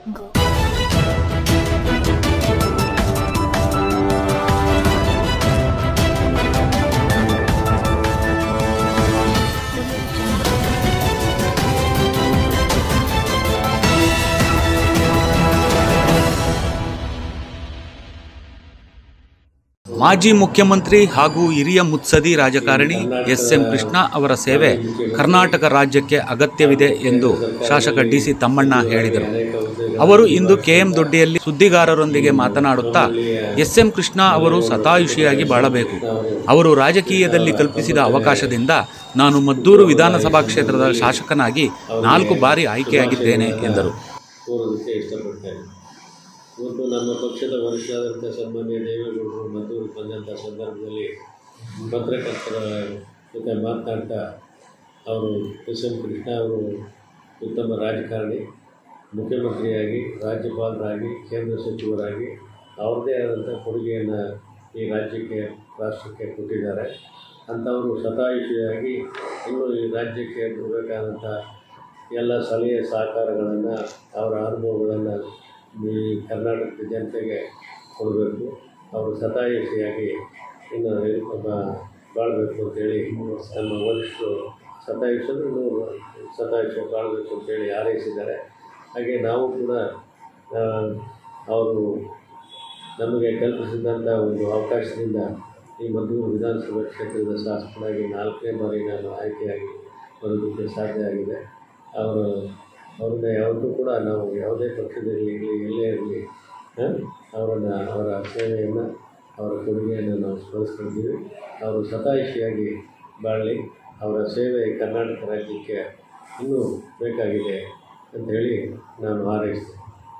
ಮಾಜಿ ಮುಖ್ಯಮಂತ್ರಿ ಹಾಗೂ ಹಿರಿಯ ಮುತ್ಸದಿ ರಾಜಕಾರಣಿ ಎಸ್ ಎಂ ಕೃಷ್ಣ ಅವರ ಸೇವೆ ಕರ್ನಾಟಕ ರಾಜ್ಯಕ್ಕೆ ಅಗತ್ಯವಿದೆ ಎಂದು ಶಾಸಕ ಡಿಸಿ ತಮ್ಮಣ್ಣ ಹೇಳಿದರು ಅವರು ಇಂದು ಕೆಎಂ ದೊಡ್ಡಿಯಲ್ಲಿ ಸುದ್ದಿಗಾರರೊಂದಿಗೆ ಮಾತನಾಡುತ್ತಾ ಎಸ್ ಎಂ ಕೃಷ್ಣ ಅವರು ಸತಾಯುಷಿಯಾಗಿ ಬಾಳಬೇಕು ಅವರು ರಾಜಕೀಯದಲ್ಲಿ ಕಲ್ಪಿಸಿದ ಅವಕಾಶದಿಂದ ನಾನು ಮದ್ದೂರು ವಿಧಾನಸಭಾ ಕ್ಷೇತ್ರದ ಶಾಸಕನಾಗಿ ನಾಲ್ಕು ಬಾರಿ ಆಯ್ಕೆಯಾಗಿದ್ದೇನೆ ಎಂದರು ಕೋರೋದಕ್ಕೆ ಇಷ್ಟಪಡ್ತೇನೆ ಇವತ್ತು ನಮ್ಮ ಪಕ್ಷದ ವರಿಷ್ಠರಾದಂಥ ಸನ್ಮಾನ್ಯ ದೇವೇಗೌಡರು ಮದ್ದೂರಿಗೆ ಬಂದಂಥ ಸಂದರ್ಭದಲ್ಲಿ ಪತ್ರಕರ್ತರ ಜೊತೆ ಮಾತನಾಡ್ತಾ ಅವರು ಎಸ್ ಎಂ ಕೃಷ್ಣ ಅವರು ಉತ್ತಮ ರಾಜಕಾರಣಿ ಮುಖ್ಯಮಂತ್ರಿಯಾಗಿ ರಾಜ್ಯಪಾಲರಾಗಿ ಕೇಂದ್ರ ಸಚಿವರಾಗಿ ಅವ್ರದ್ದೇ ಆದಂಥ ಕೊಡುಗೆಯನ್ನು ಈ ರಾಜ್ಯಕ್ಕೆ ರಾಷ್ಟ್ರಕ್ಕೆ ಕೊಟ್ಟಿದ್ದಾರೆ ಅಂಥವರು ಶತಾಯುಷಿಯಾಗಿ ಇನ್ನೂ ಈ ರಾಜ್ಯಕ್ಕೆ ಬರಬೇಕಾದಂಥ ಎಲ್ಲ ಸಲಹೆ ಸಹಕಾರಗಳನ್ನು ಅವರ ಅನುಭವಗಳನ್ನು ಈ ಕರ್ನಾಟಕದ ಜನತೆಗೆ ಕೊಡಬೇಕು ಅವರು ಶತಾಯುಷಿಯಾಗಿ ಇನ್ನು ಒಬ್ಬ ಬಾಳಬೇಕು ಅಂತೇಳಿ ನಮ್ಮ ವರಿಷ್ಠರು ಶತಾಯುಷರು ನೂರು ಶತಾಯುಷ ಬಾಳಬೇಕು ಅಂತೇಳಿ ಹಾರೈಸಿದ್ದಾರೆ ಹಾಗೆ ನಾವು ಕೂಡ ಆ, ಅವರು ನಮಗೆ ಕಲ್ಪಿಸಿದಂಥ ಒಂದು ಅವಕಾಶದಿಂದ ಈ ಮದ್ದೂರು ವಿಧಾನಸಭಾ ಕ್ಷೇತ್ರದ ಶಾಸಕನಾಗಿ ನಾಲ್ಕನೇ ಬಾರಿ ನಾನು ಆಯ್ಕೆಯಾಗಿ ಬರೋದಕ್ಕೆ ಸಾಧ್ಯ ಆಗಿದೆ ಅವರು ಅವ್ರನ್ನ ಯಾವತ್ತೂ ಕೂಡ ನಾವು ಯಾವುದೇ ಪಕ್ಷದಲ್ಲಿ ಇರಲಿ ಎಲ್ಲೇ ಇರಲಿ ಅವರನ್ನು ಅವರ ಸೇವೆಯನ್ನು ಅವರ ಕೊಡುಗೆಯನ್ನು ನಾವು ಸ್ಮರಿಸ್ಕೊಳ್ತೀವಿ ಅವರು ಶತಾಯುಷಿಯಾಗಿ ಬಾಳಲಿ ಅವರ ಸೇವೆ ಕರ್ನಾಟಕ ರಾಜ್ಯಕ್ಕೆ ಇನ್ನೂ ಬೇಕಾಗಿದೆ ಅಂತ ಹೇಳಿ ನಾನು ಹಾರೈಸ್ತೀನಿ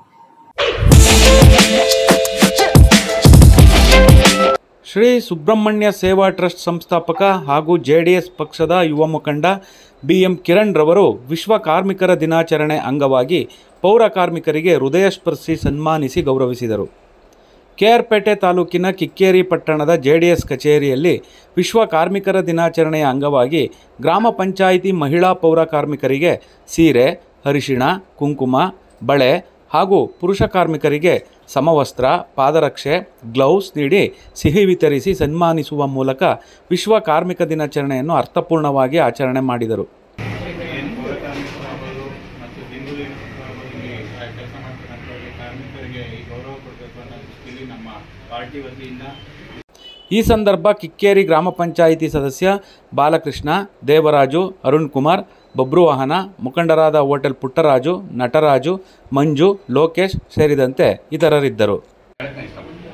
ಶ್ರೀ ಸುಬ್ರಹ್ಮಣ್ಯ ಸೇವಾ ಟ್ರಸ್ಟ್ ಸಂಸ್ಥಾಪಕ ಹಾಗೂ ಜೆಡಿಎಸ್ ಪಕ್ಷದ ಯುವ ಮುಖಂಡ ಬಿ ಎಂ ಕಿರಣ್ ರವರು ವಿಶ್ವ ಕಾರ್ಮಿಕರ ದಿನಾಚರಣೆ ಅಂಗವಾಗಿ ಪೌರ ಕಾರ್ಮಿಕರಿಗೆ ಹೃದಯಸ್ಪರ್ಶಿ ಸನ್ಮಾನಿಸಿ ಗೌರವಿಸಿದರು ಕೆಆರ್ಪೇಟೆ ತಾಲೂಕಿನ ಕಿಕ್ಕೇರಿ ಪಟ್ಟಣದ ಜೆಡಿಎಸ್ ಕಚೇರಿಯಲ್ಲಿ ವಿಶ್ವ ಕಾರ್ಮಿಕರ ದಿನಾಚರಣೆಯ ಅಂಗವಾಗಿ ಗ್ರಾಮ ಪಂಚಾಯಿತಿ ಮಹಿಳಾ ಪೌರ ಕಾರ್ಮಿಕರಿಗೆ ಸೀರೆ ಅರಿಶಿಣ ಕುಂಕುಮ ಬಳೆ ಹಾಗೂ ಪುರುಷ ಕಾರ್ಮಿಕರಿಗೆ ಸಮವಸ್ತ್ರ ಪಾದರಕ್ಷೆ ಗ್ಲೌಸ್ ನೀಡಿ ಸಿಹಿ ವಿತರಿಸಿ ಸನ್ಮಾನಿಸುವ ಮೂಲಕ ವಿಶ್ವ ಕಾರ್ಮಿಕ ದಿನಾಚರಣೆಯನ್ನು ಅರ್ಥಪೂರ್ಣವಾಗಿ ಆಚರಣೆ ಮಾಡಿದರು ಏನು ಪೌರ ಕಾರ್ಮಿಕರಾಗಬಹುದು ಮತ್ತು ಹಿಂದುಳಿದ ಕೆಲಸ ಮಾಡ್ತಕ್ಕಂಥವ್ರಿಗೆ ಕಾರ್ಮಿಕರಿಗೆ ಈ ಗೌರವ ಕೊಡಬೇಕು ಅನ್ನೋ ದೃಷ್ಟಿಯಲ್ಲಿ ನಮ್ಮ ಪಾರ್ಟಿ ವತಿಯಿಂದ ಈ ಸಂದರ್ಭ ಕಿಕ್ಕೇರಿ ಗ್ರಾಮ ಪಂಚಾಯಿತಿ ಸದಸ್ಯ ಬಾಲಕೃಷ್ಣ ದೇವರಾಜು ಅರುಣ್ ಕುಮಾರ್ ಬಬ್ರುವಾಹನ ಮುಖಂಡರಾದ ಹೋಟೆಲ್ ಪುಟ್ಟರಾಜು ನಟರಾಜು ಮಂಜು ಲೋಕೇಶ್ ಸೇರಿದಂತೆ ಇತರರಿದ್ದರು ಹೇಳಕ್ಕೆ ಇಷ್ಟಪಡ್ತೀನಿ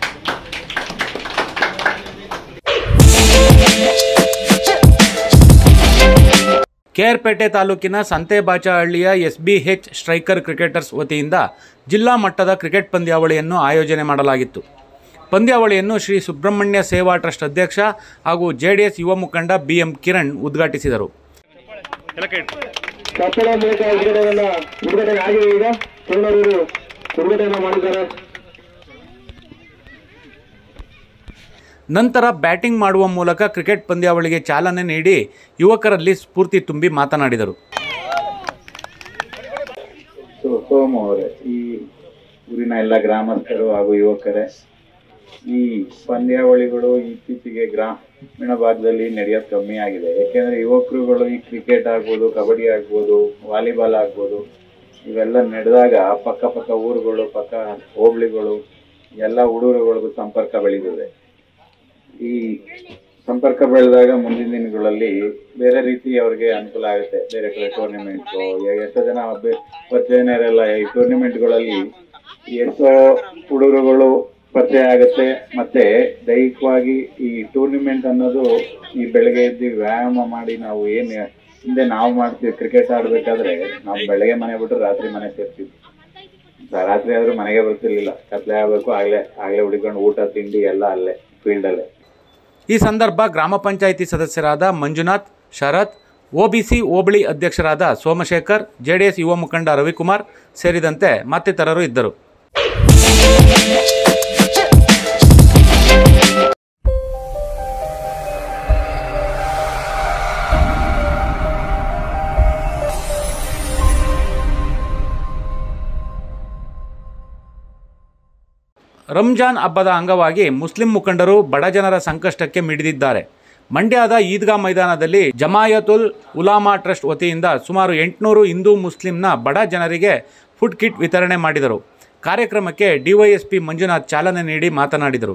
ಕೆಆರ್ಪೇಟೆ ತಾಲೂಕಿನ ಸಂತೆಬಾಚಹಳ್ಳಿಯ S B H striker cricketers ವತಿಯಿಂದ ಜಿಲ್ಲಾ ಮಟ್ಟದ ಕ್ರಿಕೆಟ್ ಪಂದ್ಯಾವಳಿಯನ್ನು ಆಯೋಜನೆ ಮಾಡಲಾಗಿತ್ತು ಪಂದ್ಯಾವಳಿಯನ್ನು ಶ್ರೀ ಸುಬ್ರಹ್ಮಣ್ಯ ಸೇವಾ ಟ್ರಸ್ಟ್ ಅಧ್ಯಕ್ಷ ಹಾಗೂ ಜೆಡಿಎಸ್ ಯುವ ಮುಖಂಡ ಬಿ ಎಂ ಕಿರಣ್ ಉದ್ಘಾಟಿಸಿದರು ಕಟ್ಟಡ ಮೂಲಕ ಉದ್ಘಾಟನೆಯನ್ನ ಉದ್ಘಾಟನೆ ಆಗಿದೆ ಈಗ ಕಿರಣವರು ಉದ್ಘಾಟನೆ ಮಾಡಿದ್ದಾರೆ ನಂತರ ಬ್ಯಾಟಿಂಗ್ ಮಾಡುವ ಮೂಲಕ ಕ್ರಿಕೆಟ್ ಪಂದ್ಯಾವಳಿಗೆ ಚಾಲನೆ ನೀಡಿ ಯುವಕರಲ್ಲಿ ಸ್ಫೂರ್ತಿ ತುಂಬಿ ಮಾತನಾಡಿದರು ಸೊ ಸೋಮು ಅವರೇ ಈ ಊರಿನ ಎಲ್ಲ ಗ್ರಾಮಸ್ಥರು ಹಾಗೂ ಯುವಕರೇ ಈ ಪಂದ್ಯಾವಳಿಗಳು ಇತ್ತೀಚೆಗೆ ಗ್ರಾಮೀಣ ಭಾಗದಲ್ಲಿ ನಡೆಯೋದು ಕಮ್ಮಿ ಆಗಿದೆ ಯಾಕೆಂದ್ರೆ ಯುವಕರುಗಳು ಈ ಕ್ರಿಕೆಟ್ ಆಗ್ಬೋದು ಕಬಡ್ಡಿ ಆಗ್ಬೋದು ವಾಲಿಬಾಲ್ ಆಗ್ಬೋದು ಇವೆಲ್ಲ ನಡೆದಾಗ ಪಕ್ಕ ಪಕ್ಕ ಊರುಗಳು ಪಕ್ಕ ಹೋಬಳಿಗಳು ಎಲ್ಲ ಹುಡುಗರುಗಳಿಗೂ ಸಂಪರ್ಕ ಬೆಳೀತದೆ ಈ ಸಂಪರ್ಕ ಬೆಳೆದಾಗ ಮುಂದಿನ ದಿನಗಳಲ್ಲಿ ಬೇರೆ ರೀತಿ ಅವ್ರಿಗೆ ಅನುಕೂಲ ಆಗುತ್ತೆ ಬೇರೆ ಕಡೆ ಟೂರ್ನಿಮೆಂಟ್ ಎಷ್ಟೋ ಜನ ಅಭ್ಯ- ಪರಿಚಯನರೆಲ್ಲ ಈ ಟೂರ್ನಿಮೆಂಟ್ಗಳಲ್ಲಿ ಎಷ್ಟೋ ಹುಡುಗರುಗಳು ಪರಿಚಯ ಆಗುತ್ತೆ ಮತ್ತೆ ದೈಹಿಕವಾಗಿ ಈ ಟೂರ್ನಿಮೆಂಟ್ ಅನ್ನೋದು ಈ ಬೆಳಗ್ಗೆ ಎದ್ದು ವ್ಯಾಯಾಮ ಮಾಡಿ ನಾವು ಏನ್ ಹಿಂದೆ ನಾವು ಮಾಡ್ತೀವಿ ಕ್ರಿಕೆಟ್ ಆಡ್ಬೇಕಾದ್ರೆ ನಾವು ಬೆಳಗ್ಗೆ ಮನೆ ಬಿಟ್ಟು ರಾತ್ರಿ ಮನೆ ಸೇರ್ತೀವಿ ರಾತ್ರಿ ಆದ್ರೂ ಮನೆಗೆ ಬರ್ತಿರ್ಲಿಲ್ಲ ಕತ್ಲೆ ಆಗ್ಬೇಕು ಆಗ್ಲೇ ಆಗ್ಲೇ ಹುಡುಕೊಂಡು ಊಟ ತಿಂಡಿ ಎಲ್ಲ ಅಲ್ಲೇ ಫೀಲ್ಡ್ ಅಲ್ಲೇ ಈ ಸಂದರ್ಭ ಗ್ರಾಮ ಪಂಚಾಯಿತಿ ಸದಸ್ಯರಾದ ಮಂಜುನಾಥ್ ಶರತ್ ಒಬಿಸಿ ಹೋಬಳಿ ಅಧ್ಯಕ್ಷರಾದ ಸೋಮಶೇಖರ್ ಜೆಡಿಎಸ್ ಯುವ ಮುಖಂಡ ರವಿಕುಮಾರ್ ಸೇರಿದಂತೆ ಮತ್ತಿತರರು ಇದ್ದರು ರಂಜಾನ್ ಹಬ್ಬದ ಅಂಗವಾಗಿ ಮುಸ್ಲಿಂ ಮುಖಂಡರು ಬಡಜನರ ಸಂಕಷ್ಟಕ್ಕೆ ಮಿಡಿದಿದ್ದಾರೆ ಮಂಡ್ಯದ ಈದ್ಗಾ ಮೈದಾನದಲ್ಲಿ ಜಮಾಯತುಲ್ ಉಲಾಮಾ ಟ್ರಸ್ಟ್ ವತಿಯಿಂದ ಸುಮಾರು ಎಂಟುನೂರು ಹಿಂದೂ ಮುಸ್ಲಿಂನ ಬಡ ಜನರಿಗೆ ಫುಡ್ ಕಿಟ್ ವಿತರಣೆ ಮಾಡಿದರು ಕಾರ್ಯಕ್ರಮಕ್ಕೆ ಡಿವೈಎಸ್ಪಿ ಮಂಜುನಾಥ್ ಚಾಲನೆ ನೀಡಿ ಮಾತನಾಡಿದರು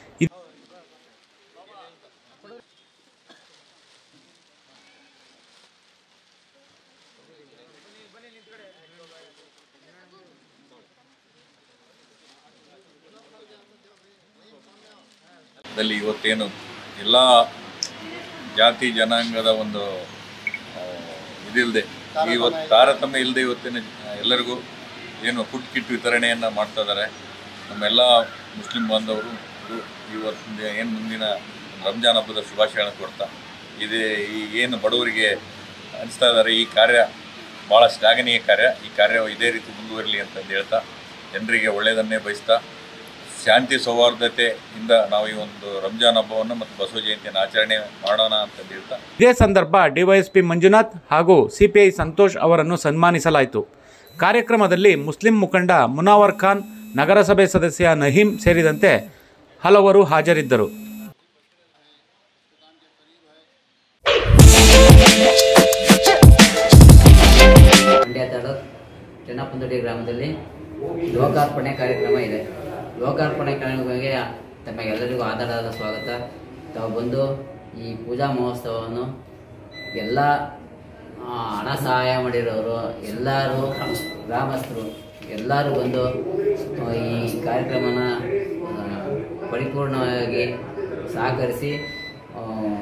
ದಲ್ಲಿ ಇವತ್ತೇನು ಎಲ್ಲ ಜಾತಿ ಜನಾಂಗದ ಒಂದು ಆ, ಇದಿಲ್ಲದೆ ಇವತ್ತು ತಾರತಮ್ಯ ಇಲ್ಲದೆ ಇವತ್ತಿನ ಎಲ್ಲರಿಗೂ ಏನು ಫುಡ್ ಕಿಟ್ ವಿತರಣೆಯನ್ನು ಮಾಡ್ತಾ ಇದ್ದಾರೆ ನಮ್ಮೆಲ್ಲ ಮುಸ್ಲಿಂ ಬಾಂಧವರು ಇದು ಇವತ್ತಿನ ಏನು ಮುಂದಿನ ರಂಜಾನ್ ಹಬ್ಬದ ಶುಭಾಶಯಗಳನ್ನು ಕೊಡ್ತಾ ಇದೇ ಈ ಏನು ಬಡವರಿಗೆ ಹಂಚ್ತಾ ಇದ್ದಾರೆ ಈ ಕಾರ್ಯ ಭಾಳ ಶ್ಲಾಘನೀಯ ಕಾರ್ಯ ಈ ಕಾರ್ಯ ಇದೇ ರೀತಿ ಮುಂದುವರಲಿ ಅಂತಂದು ಹೇಳ್ತಾ ಜನರಿಗೆ ಒಳ್ಳೆಯದನ್ನೇ ಬಯಸ್ತಾ ಶಾಂತಿ ಸೌಹಾರ್ದತೆಯಿಂದ ನಾವು ಈ ಒಂದು ರಂಜಾನ್ ಹಬ್ಬವನ್ನು ಮತ್ತು ಬಸವ ಜಯಂತಿಯನ್ನು ಆಚರಣೆ ಮಾಡೋಣ ಅಂತಂದು ಹೇಳ್ತಾ ಇದೇ ಸಂದರ್ಭ ಡಿವೈಎಸ್ಪಿ ಮಂಜುನಾಥ್ ಹಾಗೂ ಸಿಪಿಐ ಸಂತೋಷ್ ಅವರನ್ನು ಸನ್ಮಾನಿಸಲಾಯಿತು ಕಾರ್ಯಕ್ರಮದಲ್ಲಿ ಮುಸ್ಲಿಂ ಮುಖಂಡ ಮುನಾವರ್ ಖಾನ್ ನಗರಸಭೆ ಸದಸ್ಯ ನಹೀಂ ಸೇರಿದಂತೆ ಹಲವರು ಹಾಜರಿದ್ದರು ಮಂಡ್ಯ ತಾಲೂಕು ಚೆನ್ನಪ್ಪಂದೊಡ್ಡಿ ಗ್ರಾಮದಲ್ಲಿ ಲೋಕಾರ್ಪಣೆ ಕಾರ್ಯಕ್ರಮ ಇದೆ ಲೋಕಾರ್ಪಣೆ ಕಾರ್ಯಕ್ರಮಕ್ಕೆ ತಮಗೆಲ್ಲರಿಗೂ ಆಧಾರದ ಸ್ವಾಗತ ತಾವು ಬಂದು ಈ ಪೂಜಾ ಮಹೋತ್ಸವವನ್ನು ಎಲ್ಲ ಆ, ಹಣ ಸಹಾಯ ಮಾಡಿರೋರು ಎಲ್ಲರೂ ಗ್ರಾಮಸ್ಥರು ಎಲ್ಲರೂ ಬಂದು ಆ, ಈ ಕಾರ್ಯಕ್ರಮನ ಆ, ಪರಿಪೂರ್ಣವಾಗಿ ಸಹಕರಿಸಿ ಆ,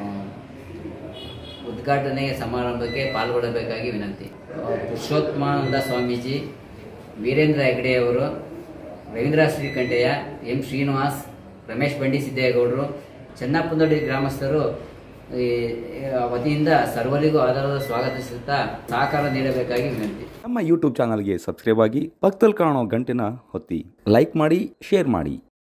ಉದ್ಘಾಟನೆ ಸಮಾರಂಭಕ್ಕೆ ಪಾಲ್ಗೊಳ್ಳಬೇಕಾಗಿ ವಿನಂತಿ ಆ, ಪುರುಷೋತ್ತಮಾನಂದ ಸ್ವಾಮೀಜಿ ವೀರೇಂದ್ರ ಹೆಗಡೆಯವರು ರವೀಂದ್ರ ಶ್ರೀಕಂಠಯ್ಯ ಎಂ ಶ್ರೀನಿವಾಸ್ ರಮೇಶ್ ಬಂಡಿ ಸಿದ್ದೇಗೌಡರು ಚೆನ್ನಪ್ಪನದೊಡ್ಡಿ ಗ್ರಾಮಸ್ಥರು ಈ ಆ, ವತಿಯಿಂದ ಸರ್ವರಿಗೂ ಆಧಾರದ ಸ್ವಾಗತಿಸುತ್ತಾ ಸಹಕಾರ ನೀಡಬೇಕಾಗಿ ವಿನಂತಿ ನಮ್ಮ ಯೂಟ್ಯೂಬ್ ಚಾನಲ್ಗೆ ಸಬ್ಸ್ಕ್ರೈಬ್ ಆಗಿ ಪಕ್ಕದಲ್ಲಿ ಕಾಣೋ ಗಂಟೆನ ಹೊತ್ತಿ ಲೈಕ್ ಮಾಡಿ ಶೇರ್ ಮಾಡಿ